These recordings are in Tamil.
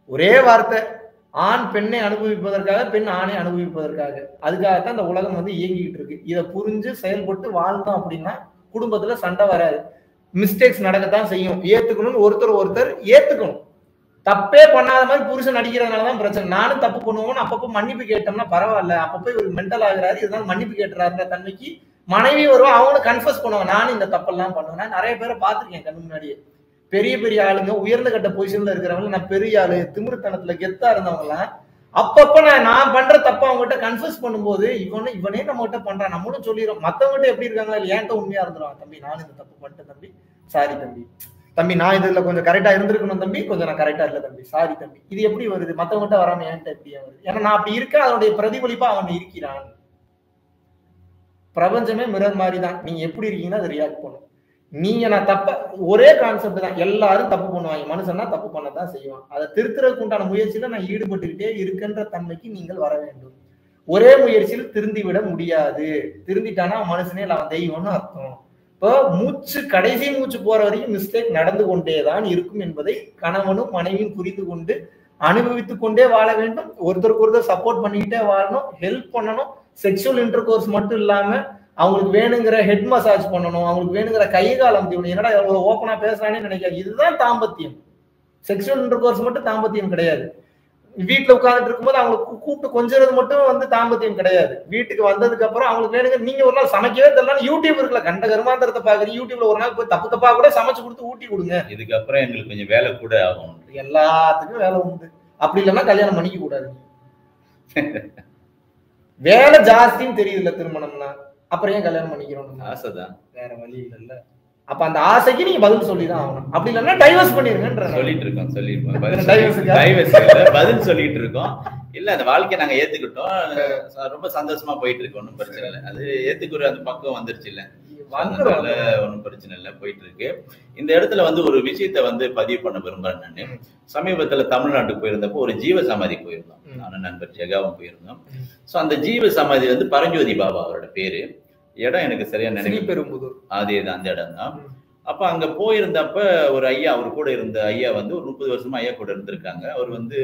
ஒரே வார்த்தை ஆண் பெண்ணை அனுபவிப்பதற்காக பெண் ஆணை அனுபவிப்பதற்காக அதுக்காகத்தான் இந்த உலகம் வந்து இயங்கிக்கிட்டு இருக்கு இதை புரிஞ்சு செயல்பட்டு வாழ்ந்தோம் அப்படின்னா குடும்பத்துல சண்டை வராது மிஸ்டேக்ஸ் நடக்கத்தான் செய்யும் ஏத்துக்கணும்னு ஒருத்தர் ஒருத்தர் ஏத்துக்கணும் தப்பே பண்ணாத மாதிரி புருஷன் நடிக்கிறதுனாலதான் பிரச்சனை நானும் தப்பு பண்ணுவோம்னு அப்பப்போ மன்னிப்பு கேட்டோம்னா பரவாயில்ல அப்பப்போ இவர் மென்டல் ஆகுறாரு இதனால மன்னிப்பு கேட்டுறாருன்ற தன்மைக்கு மனைவி வருவா அவங்களும் கன்ஃபர்ஸ் பண்ணுவாங்க நானும் இந்த தப்பெல்லாம் பண்ணுவேன் நான் நிறைய பேரை பார்த்திருக்கேன் கண்ணு முன்னாடியே பெரிய பெரிய ஆளுங்க உயர்ந்த கட்ட பொசிஷன்ல இருக்கிறவங்க நான் பெரிய ஆளு திமிருத்தனத்துல கெத்தா இருந்தவங்க எல்லாம் அப்பப்ப நான் நான் பண்ற தப்ப அவங்ககிட்ட கன்ஃபர்ஸ் பண்ணும்போது இவனே இவனே நம்ம கிட்ட பண்றான் நம்மளும் சொல்லிடுறோம் மத்தவங்ககிட்ட எப்படி இருக்காங்களா இல்ல ஏன்ட்ட உண்மையா இருந்துருவான் தம்பி நானும் இந்த தப்பு பண்ணிட்டேன் தம்பி சாரி தம்பி தம்பி நான் இதுல கொஞ்சம் கரெக்டா இருந்திருக்கணும் தம்பி கொஞ்சம் நான் கரெக்டா இல்ல தம்பி சாரி தம்பி இது எப்படி வருது மத்தவங்ககிட்ட வராம என்கிட்ட எப்படி வருது ஏன்னா நான் அப்படி இருக்கேன் அதனுடைய பிரதிபலிப்பா அவன் இருக்கிறான் பிரபஞ்சமே மிரர் மாதிரி தான் நீங்க எப்படி இருக்கீங்கன்னா அதை ரியாக்ட் பண்ணும் நீங்க நான் தப்ப ஒரே கான்செப்ட் தான் எல்லாரும் தப்பு பண்ணுவாங்க மனுஷன்னா தப்பு பண்ணதான் செய்வான் அதை திருத்துறதுக்கு உண்டான முயற்சியில நான் ஈடுபட்டுக்கிட்டே இருக்கின்ற தன்மைக்கு நீங்கள் வர வேண்டும் ஒரே முயற்சியில் திருந்தி விட முடியாது திருந்திட்டானா அவன் மனுஷனே இல்ல அவன் தெய்வம்னு அர்த்தம் இப்போ மூச்சு கடைசி மூச்சு போற வரைக்கும் மிஸ்டேக் நடந்து கொண்டேதான் இருக்கும் என்பதை கணவனும் மனைவியும் புரிந்து கொண்டு அனுபவித்துக் கொண்டே வாழ வேண்டும் ஒருத்தருக்கு ஒருத்தர் சப்போர்ட் பண்ணிக்கிட்டே வாழணும் ஹெல்ப் பண்ணணும் செக்ஷுவல் இன்டர் கோர்ஸ் மட்டும் இல்லாம அவங்களுக்கு வேணுங்கிற ஹெட் மசாஜ் பண்ணணும் அவங்களுக்கு வேணுங்கிற கை காலம் தீவணும் என்னடா எவ்வளவு ஓப்பனா பேசுறானே நினைக்காது இதுதான் தாம்பத்தியம் செக்ஷுவல் இன்டர் கோர்ஸ் மட்டும் தாம்பத்தியம் கிடையாது வீட்டுல உட்கார்ந்துட்டு இருக்கும்போது அவங்களுக்கு கூப்பிட்டு கொஞ்சறது மட்டும் வந்து தாம்பத்தியம் கிடையாது வீட்டுக்கு வந்ததுக்கு அப்புறம் அவங்களுக்கு வேணுங்க நீங்க ஒரு நாள் சமைக்கவே தெரியல யூடியூப் இருக்குல்ல கண்ட கருமாந்திரத்தை பாக்குறீங்க யூடியூப்ல ஒரு நாள் போய் தப்பு தப்பா கூட சமைச்சு கொடுத்து ஊட்டி கொடுங்க இதுக்கப்புறம் எங்களுக்கு கொஞ்சம் வேலை கூட ஆகும் எல்லாத்துக்கும் வேலை உண்டு அப்படி இல்லைன்னா கல்யாணம் பண்ணிக்க கூடாது வேலை ஜாஸ்தின்னு தெரியுதுல்ல திருமணம்னா அப்புறம் ஏன் கல்யாணம் பண்ணிக்கிறோம் ஆசைதான் வேற வழி இல்லைல்ல அப்ப அந்த ஆசைக்கு நீங்க பதில் சொல்லிதான் ஆகணும் அப்படி இல்லைன்னா டைவர்ஸ் பண்ணிருங்கன்ற சொல்லிட்டு இருக்கோம் சொல்லிருக்கோம் பதில் Divorce சொல்லி- க்கா? divorce இல்ல, பதில் சொல்லிட்டு இருக்கோம் இல்ல அந்த வாழ்க்கையை நாங்க ஏத்துக்கிட்டோம் ச- ரொம்ப சந்தோஷமா போயிட்டு இருக்கு ஒன்றும் பிரச்சனை இல்லை அது ஏத்துக்குற அந்த பக்கம் வந்துருச்சு இல்ல வந்துரும் அதனால ஒன்றும் பிரச்சனை இல்லை போயிட்டு இருக்கு இந்த இடத்துல வந்து ஒரு விஷயத்த வந்து பதிவு பண்ண விரும்புறேன் நான் ம். சமீபத்துல தமிழ்நாட்டுக்கு போயிருந்தப்போ ஒரு ஜீவ சமாதி போயிருந்தோம் ம். நானும் நண்பர் ஜெகாவும் போயிருந்தோம் ம். சோ அந்த ஜீவ சமாதி வந்து பரஞ்சோதி பாபா அவரோட பேரு இடம் எனக்கு சரியா நினைவு ஸ்ரீபெரும்புதூர் அதே தான் அந்த இடம் தான் ம். அப்ப அங்க போயிருந்தப்ப ஒரு ஐயா அவர் கூட இருந்த ஐயா வந்து ஒரு முப்பது வருஷமா ஐயா கூட இருந்திருக்காங்க அவர் வந்து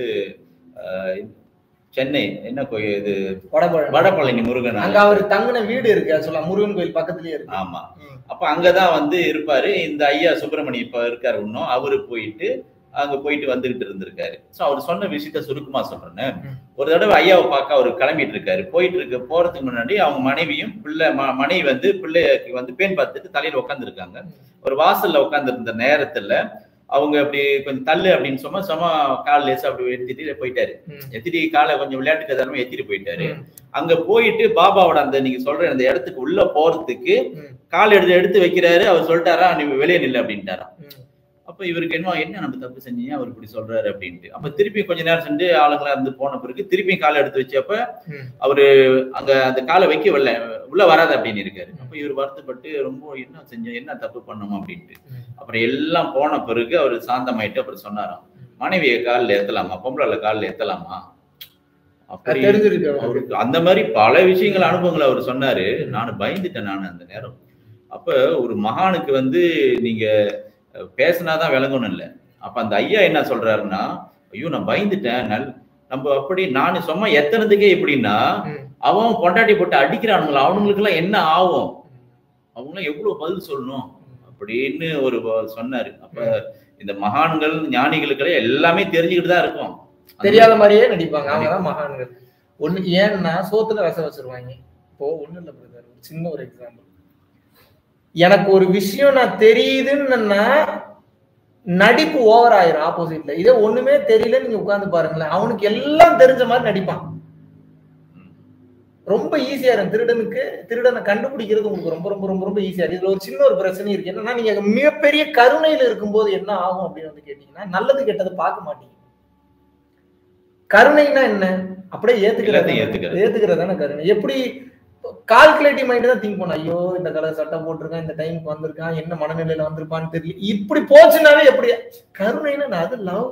ஆஹ், சென்னை என்ன கோயில் இது வடபழனி வடபழனி முருகன் அங்க அவர் தங்கின வீடு இருக்கு சொல்ல முருகன் கோயில் பக்கத்துலயே இருக்கு ஆமா ம். அப்ப அங்கதான் வந்து இருப்பாரு இந்த ஐயா சுப்பிரமணி இப்ப இருக்காரு இன்னும் அவரு போயிட்டு அங்க போயிட்டு வந்துகிட்டு இருந்திருக்காரு சோ அவர் சொன்ன விஷயத்த சுருக்கமா சொல்றேன் ம். ஒரு தடவை ஐயாவை பார்க்க அவர் கிளம்பிட்டு இருக்காரு போயிட்டு இருக்க போறதுக்கு முன்னாடி அவங்க மனைவியும் பிள்ளை ம- மனைவி வந்து பிள்ளைக்கு வந்து பேன் பார்த்துட்டு தலையில உட்காந்துருக்காங்க ஒரு வாசல்ல உட்காந்துருந்த நேரத்துல அவங்க அப்படி கொஞ்சம் தள்ளு அப்படின்னு சொன்னா சும்மா கால் லேசா அப்படி எடுத்துட்டு போயிட்டாரு ம். எத்திரி காலை கொஞ்சம் விளையாட்டுக்கு தரமா எத்திட்டு போயிட்டாரு ம். அங்க போயிட்டு பாபாவோட அந்த நீங்க சொல்ற அந்த இடத்துக்கு உள்ள போறதுக்கு ம். கால் எடுத்து எடுத்து வைக்கிறாரு அவர் சொல்லிட்டாரா நீ வெளியே நில்லு அப்படின்ட்டாரா ம். அப்ப இவருக்கு என்ன என்ன நம்ம தப்பு செஞ்சீங்க அவர் இப்படி சொல்றாரு அப்படின்ட்டு அப்ப திருப்பி கொஞ்ச நேரம் சென்று ஆளுங்களா இருந்து போன பிறகு திருப்பி காலை எடுத்து வச்சப்ப ம். அவரு அங்க அந்த காலை வைக்க வரல உள்ள வராது அப்படின்னு இருக்காரு அப்ப இவர் வருத்தப்பட்டு ரொம்ப என்ன செஞ்சோம் என்ன தப்பு பண்ணோம் அப்படின்ட்டு ம். அப்புறம் எல்லாம் போன பிறகு அவர் சாந்தமாயிட்டு அப்புறம் சொன்னாராம் மனைவியை காலில் ஏத்தலாமா பொம்பளை காலில் ஏத்தலாமா அப்படி தெரிஞ்சிருக்கு அவருக்கு. அவருக்கு அந்த மாதிரி பல விஷயங்கள் அனுபவங்களை அவர் சொன்னாரு நான் பயந்துட்டேன் நான் அந்த நேரம் அப்ப ஒரு மகானுக்கு வந்து நீங்க அஹ், பேசினாதான் விளங்கணும் இல்ல அப்ப அந்த ஐயா என்ன சொல்றாருன்னா ஐயோ நான் பயந்துட்டேன் நல் நம்ம அப்படி நான் சும்மா எத்தனதுக்கே எப்படின்னா ம். அவன் பொண்டாட்டி போட்டு அடிக்கிறானுங்களா அவனுங்களுக்கு எல்லாம் என்ன ஆகும் அவங்களாம் எவ்வளவு பதில் சொல்லணும் அப்படின்னு ஒரு வ- சொன்னாரு அப்ப இந்த மகான்கள் ஞானிகளுக்கு எல்லாமே தெரிஞ்சுக்கிட்டு தான் இருக்கும் தெரியாத மாதிரியே நடிப்பாங்க அவங்கதான் மகான்கள் ஒண்ணு ஏன்னா சோத்துல விச வச்சிருவாங்க இப்போ ஒண்ணு இல்ல பிரதர் ஒரு சின்ன ஒரு எக்ஸாம்பிள் எனக்கு ஒரு விஷயம் நான் தெரியுதுன்னா நடிப்பு ஓவர் ஆயிரும் ஆப்போசிட்ல இதே ஒண்ணுமே தெரியல நீங்க உட்கார்ந்து பாருங்களேன் அவனுக்கு எல்லாம் தெரிஞ்ச மாதிரி நடிப்பான் ரொம்ப ஈஸியா இருக்கும் திருடனுக்கு திருடனை கண்டுபிடிக்கிறது உங்களுக்கு ரொம்ப ரொம்ப ரொம்ப ரொம்ப ஈஸியா இருக்கு இதுல ஒரு சின்ன ஒரு பிரச்சனை இருக்கு என்னன்னா நீங்க மிகப்பெரிய கருணையில இருக்கும்போது என்ன ஆகும் அப்படின்னு வந்து கேட்டீங்கன்னா நல்லது கெட்டதை பார்க்க மாட்டீங்க கருணைனா என்ன அப்படியே ஏத்துக்கிறது எல்லாத்தையும் ஏத்துக்கிறது. ஏத்துக்கிறது தானே கருணை எப்படி கால்குலேட்டிவ் மைண்ட் தான் திங்க் பண்ண ஐயோ இந்த கலர் சட்டை போட்டிருக்கான் இந்த டைமுக்கு வந்திருக்கான் என்ன மனநிலையில வந்திருப்பான்னு தெரியல இப்படி போச்சுனாவே எப்படி கருணைன்னா நான் அது லவ்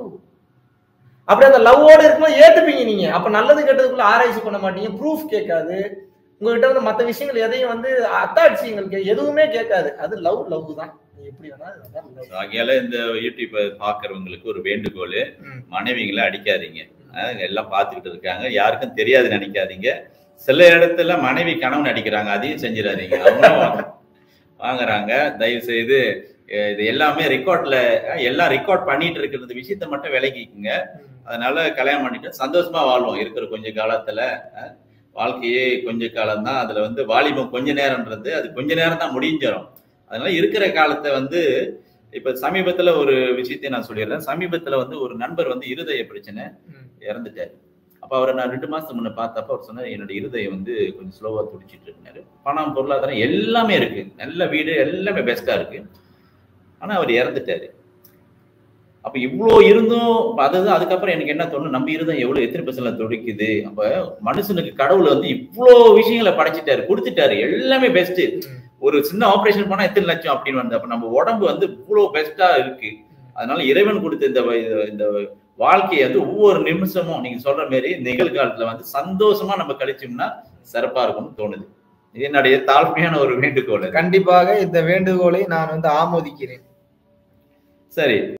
அப்படி அந்த லவ்வோட இருக்கும்போது ஏத்துப்பீங்க நீங்க அப்ப நல்லது கெட்டதுக்குள்ள ஆராய்ச்சி பண்ண மாட்டீங்க ப்ரூஃப் கேட்காது உங்ககிட்ட வந்து மத்த விஷயங்கள் எதையும் வந்து அத்தாட்சியங்கள் கே- எதுவுமே கேட்காது அது லவ் லவ் தான் நீ எப்படி வேணாலும் அதான் love. ஆகையால இந்த யூடியூப் பாக்குறவங்களுக்கு ஒரு வேண்டுகோள் ம். மனைவிகளை அடிக்காதீங்க அஹ் எல்லாம் பார்த்துக்கிட்டு இருக்காங்க யாருக்கும் தெரியாது நினைக்காதீங்க சில இடத்துல மனைவி கணவன் அடிக்கிறாங்க அதையும் செஞ்சிடாதீங்க அவங்களும் வாங்க- வாங்குறாங்க தயவு செய்து அஹ் இது எல்லாமே ரெக்கார்ட்ல எல்லாம் ரெக்கார்ட் பண்ணிட்டு இருக்கிற விஷயத்த மட்டும் விலகிக்குங்க ம். அதனால கல்யாணம் பண்ணிட்டு சந்தோஷமா வாழ்வோம் இருக்கிற கொஞ்ச காலத்துல அஹ், வாழ்க்கையே கொஞ்ச காலம் தான் அதுல வந்து வாலிபம் கொஞ்ச நேரம்ன்றது அது கொஞ்ச நேரம் தான் முடிஞ்சிடும் அதனால இருக்கிற காலத்தை வந்து இப்ப சமீபத்துல ஒரு விஷயத்தை நான் சொல்லிடுறேன் சமீபத்துல வந்து ஒரு நண்பர் வந்து இருதய பிரச்சனை ம். இறந்துட்டாரு அப்ப அவரை நான் ரெண்டு மாசத்துக்கு முன்ன பார்த்தப்ப அவர் சொன்னார் என்னோட இருதயம் வந்து கொஞ்சம் ஸ்லோவா துடிச்சிட்டு இருந்தாரு பணம் பொருளாதாரம் எல்லாமே இருக்கு நல்ல வீடு எல்லாமே பெஸ்டா இருக்கு ஆனா அவர் இறந்துட்டாரு அப்ப இவ்வளோ இருந்தும் அப்ப அதுதான் அதுக்கப்புறம் எனக்கு என்ன தோணும் நம்ம இருதயம் எவ்வளவு எத்தனை பர்சன்ட்ல துடிக்குது அப்ப மனுஷனுக்கு கடவுள் வந்து இவ்வளோ விஷயங்களை படைச்சிட்டாரு கொடுத்துட்டாரு எல்லாமே பெஸ்ட் ம். ஒரு சின்ன ஆபரேஷன் பண்ணா எத்தனை லட்சம் அப்படின்னு வந்து அப்ப நம்ம உடம்பு வந்து இவ்வளவு பெஸ்டா இருக்கு அதனால இறைவன் கொடுத்த இந்த வ- இந்த வாழ்க்கையை வந்து ஒவ்வொரு நிமிஷமும் நீங்க சொல்ற மாதிரி நிகழ்காலத்துல வந்து சந்தோஷமா நம்ம கழிச்சோம்னா சிறப்பா இருக்கும்னு தோணுது இது என்னுடைய தாழ்மையான ஒரு வேண்டுகோள் அது. கண்டிப்பாக இந்த வேண்டுகோளை நான் வந்து ஆமோதிக்கிறேன் சரி